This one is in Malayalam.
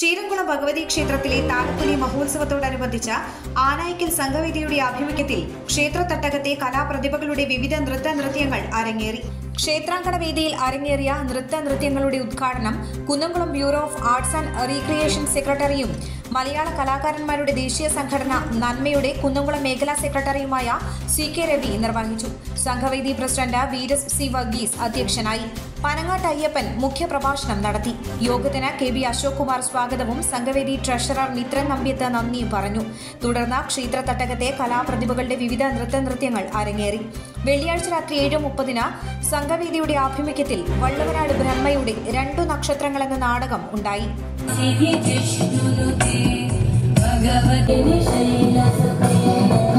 ചീരംകുളം ഭഗവതി ക്ഷേത്രത്തിലെ താലപ്പൊലി മഹോത്സവത്തോടനുബന്ധിച്ച് ആനായിക്കൽ സംഘവേദിയുടെ ആഭിമുഖ്യത്തിൽ ക്ഷേത്ര തട്ടകത്തെ കലാപ്രതിഭകളുടെ വിവിധ നൃത്ത നൃത്യങ്ങൾ അരങ്ങേറി ക്ഷേത്രാങ്കണ വേദിയിൽ അരങ്ങേറിയ നൃത്ത നൃത്യങ്ങളുടെ ഉദ്ഘാടനം Kunnamkulam bureau of arts and recreation സെക്രട്ടറിയും മലയാള കലാകാരന്മാരുടെ ദേശീയ സംഘടന നന്മയുടെ കുന്നംകുളം മേഖലാ സെക്രട്ടറിയുമായ സി കെ രവി നിർവഹിച്ചു സംഘവേദി പ്രസിഡന്റ് വീരസ് സി വർഗീസ് അധ്യക്ഷനായി പനങ്ങാട്ട് അയ്യപ്പൻ മുഖ്യപ്രഭാഷണം നടത്തി യോഗത്തിന് കെ ബി അശോക് കുമാർ സ്വാഗതവും സംഘവേദി ട്രഷറർ മിത്രൻ നമ്പ്യത്ത് നന്ദിയും പറഞ്ഞു തുടർന്ന് ക്ഷേത്ര തട്ടകത്തെ കലാപ്രതിഭകളുടെ വിവിധ നൃത്ത നൃത്യങ്ങൾ അരങ്ങേറി വെള്ളിയാഴ്ച രാത്രി ഏഴ് മുപ്പതിന് സംഘവേദിയുടെ ആഭിമുഖ്യത്തിൽ വള്ളവനാട് ബ്രഹ്മയുടെ രണ്ടു നക്ഷത്രങ്ങൾ എന്ന നാടകം ഉണ്ടായി सिद्धि जिष्णुनुते भगवति शैलसुते